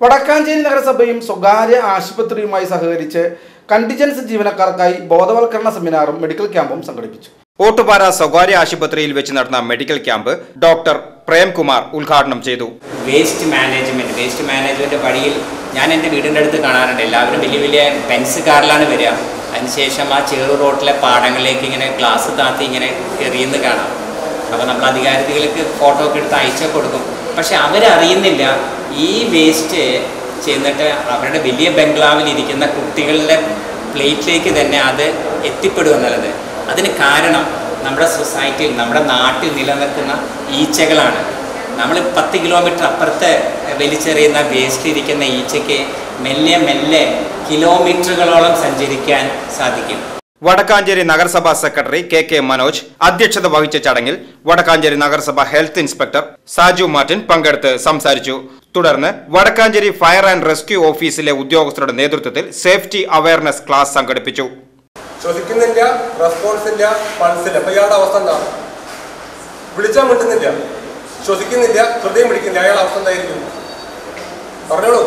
വടക്കാഞ്ചേരി നഗരസഭയും സ്വകാര്യ ആശുപത്രിയുമായി സഹകരിച്ച് കണ്ടിജൻസ് ജീവനക്കാർക്കായി ബോധവൽക്കരണ സെമിനാറും മെഡിക്കൽ ക്യാമ്പും സംഘടിപ്പിച്ചു ഓട്ടുപാറ സ്വകാര്യ ആശുപത്രിയിൽ വെച്ച് നടന്ന മെഡിക്കൽ ക്യാമ്പ് ഡോക്ടർ പ്രേംകുമാർ ഉദ്ഘാടനം ചെയ്തു വേസ്റ്റ് മാനേജ്മെൻറ്റ് വേസ്റ്റ് മാനേജ്മെൻറ്റ് വഴിയിൽ ഞാൻ എൻ്റെ വീടിൻ്റെ അടുത്ത് കാണാറുണ്ട് എല്ലാവരും വലിയ വലിയ ബെൻസ് കാറിലാണ് വരിക അതിനുശേഷം ആ ചെറു റോട്ടിലെ പാടങ്ങളിലേക്ക് ഇങ്ങനെ ഗ്ലാസ് താത്തി ഇങ്ങനെ എറിയുന്ന കാണാം അപ്പോൾ നമ്മൾ അധികാരികൾക്ക് ഫോട്ടോ ഒക്കെ എടുത്ത് അയച്ചു കൊടുക്കും പക്ഷെ അവരറിയുന്നില്ല ഈ വേസ്റ്റ് ചെന്നിട്ട് അവരുടെ വലിയ ബംഗ്ലാവിൽ ഇരിക്കുന്ന കുട്ടികളുടെ പ്ലേറ്റിലേക്ക് തന്നെ അത് എത്തിപ്പെടുക എന്നുള്ളത് അതിന് കാരണം നമ്മുടെ സൊസൈറ്റിയിൽ നമ്മുടെ നാട്ടിൽ നിലനിൽക്കുന്ന ഈച്ചകളാണ് നമ്മൾ പത്ത് കിലോമീറ്റർ അപ്പുറത്ത് വലിച്ചെറിയുന്ന വേസ്റ്റ് ഇരിക്കുന്ന ഈച്ചയ്ക്ക് മെല്ലെ മെല്ലെ കിലോമീറ്ററുകളോളം സഞ്ചരിക്കാൻ സാധിക്കും വടക്കാഞ്ചേരി നഗരസഭാ സെക്രട്ടറി കെ കെ മനോജ് അധ്യക്ഷത വഹിച്ച ചടങ്ങിൽ വടക്കാഞ്ചേരി നഗരസഭ ഹെൽത്ത് ഇൻസ്പെക്ടർ സാജു മാർട്ടിൻ പങ്കെടുത്ത് സംസാരിച്ചു തുടർന്ന് വടക്കാഞ്ചേരി ഫയർ ആൻഡ് റെസ്ക്യൂ ഓഫീസിലെ ഉദ്യോഗസ്ഥരുടെ നേതൃത്വത്തിൽ സേഫ്റ്റി അവയർനെസ് ക്ലാസ് സംഘടിപ്പിച്ചു ശ്വസിക്കുന്നില്ല റെസ്പോൺസ് ഇല്ല പൾസ് ഇല്ല അപ്പൊ ഇയാളുടെ അവസ്ഥ എന്താ വിളിച്ചാൽ മിണ്ടുന്നില്ല ശ്വസിക്കുന്നില്ല ഹൃദയം പിടിക്കുന്നില്ല അയാളുടെ അവസ്ഥ എന്തായിരിക്കും പറഞ്ഞോളൂ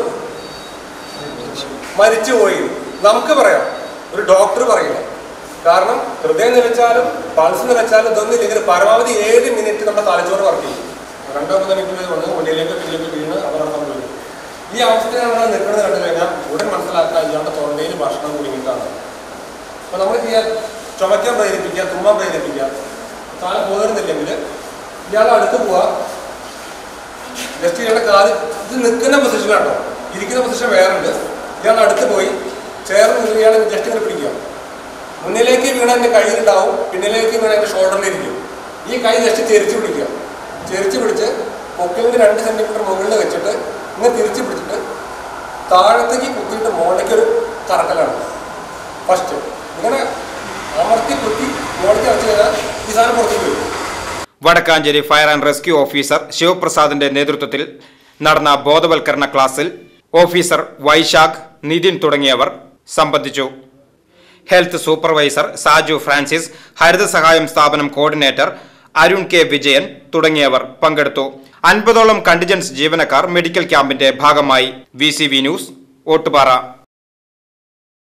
മരിച്ചുപോയി നമുക്ക് പറയാം ഒരു ഡോക്ടർ പറയില്ല കാരണം ഹൃദയം നിലച്ചാലും പൾസ് നിലച്ചാലും ഇതൊന്നും ഇല്ലെങ്കിൽ പരമാവധി ഏഴ് മിനിറ്റ് നമ്മുടെ തലച്ചോറ് വർക്ക് ചെയ്യും രണ്ടോ മൂന്നോ മിനിറ്റ് വന്ന് മുന്നിലേക്ക് പിന്നിലേക്ക് വീണ് അപകടം സംഭവിക്കും ഈ അവസ്ഥയാണ് നമ്മൾ നിൽക്കുന്നത് കണ്ടു കഴിഞ്ഞാൽ ഉടൻ മനസ്സിലാക്കുക ഇയാളുടെ തൊണ്ടയിൽ ഭക്ഷണം കുടുങ്ങിയിട്ടാണ് അപ്പൊ നമ്മൾ ചെയ്യാൻ ചുമക്കാൻ പ്രേരിപ്പിക്കുക തുമ്മാൻ പ്രേരിപ്പിക്കുക കാലം പോരുന്നില്ലെങ്കിൽ ഇയാളെ അടുത്ത് പോവാ ജസ്റ്റ് ഇയാളുടെ കാല് ഇത് നിൽക്കുന്ന പൊസിഷനാണോ ഇരിക്കുന്ന പൊസിഷൻ വേറെ ഉണ്ട് ഇയാളുടെ അടുത്ത് പോയി ചേർന്ന് നിന്ന് ഇയാളെ ജസ്റ്റ് ഇങ്ങനെ പിടിക്കുക മുന്നിലേക്ക് വീണ എൻ്റെ കയ്യിലുണ്ടാവും പിന്നിലേക്ക് വീണ എൻ്റെ ഷോൾഡറിലിരിക്കും ഈ കൈ ജസ്റ്റ് ചെരിച്ച് പിടിക്കുക ചെരിച്ച് പിടിച്ച് പൊക്കിലിൻ്റെ രണ്ട് സെൻറ്റിമീറ്റർ മുകളിൽ വെച്ചിട്ട് ഇങ്ങനെ തിരിച്ച് പിടിച്ചിട്ട് താഴത്തേക്ക് കുത്തിയിട്ട് മുകളിലേക്ക് ഒരു കറക്കലാണ് ഫസ്റ്റ് ഇങ്ങനെ അമർത്തി കുത്തി മുകളിലേക്ക് വെച്ച് കഴിഞ്ഞാൽ ഈ സാധനം പുറത്തേക്ക് വരും Vadakkanchery fire and rescue officer ശിവപ്രസാദിന്റെ നേതൃത്വത്തിൽ നടന്ന ബോധവൽക്കരണ ക്ലാസ്സിൽ ഓഫീസർ വൈശാഖ് നിതിൻ തുടങ്ങിയവർ സംബന്ധിച്ചു ഹെൽത്ത് സൂപ്പർവൈസർ സാജു ഫ്രാൻസിസ് ഹരിത സഹായം സ്ഥാപനം കോർഡിനേറ്റർ അരുൺ കെ വിജയൻ തുടങ്ങിയവർ പങ്കെടുത്തു അൻപതോളം കണ്ടിജൻസ് ജീവനക്കാർ മെഡിക്കൽ ക്യാമ്പിന്റെ ഭാഗമായി വി ന്യൂസ് ഓട്ടുപാറ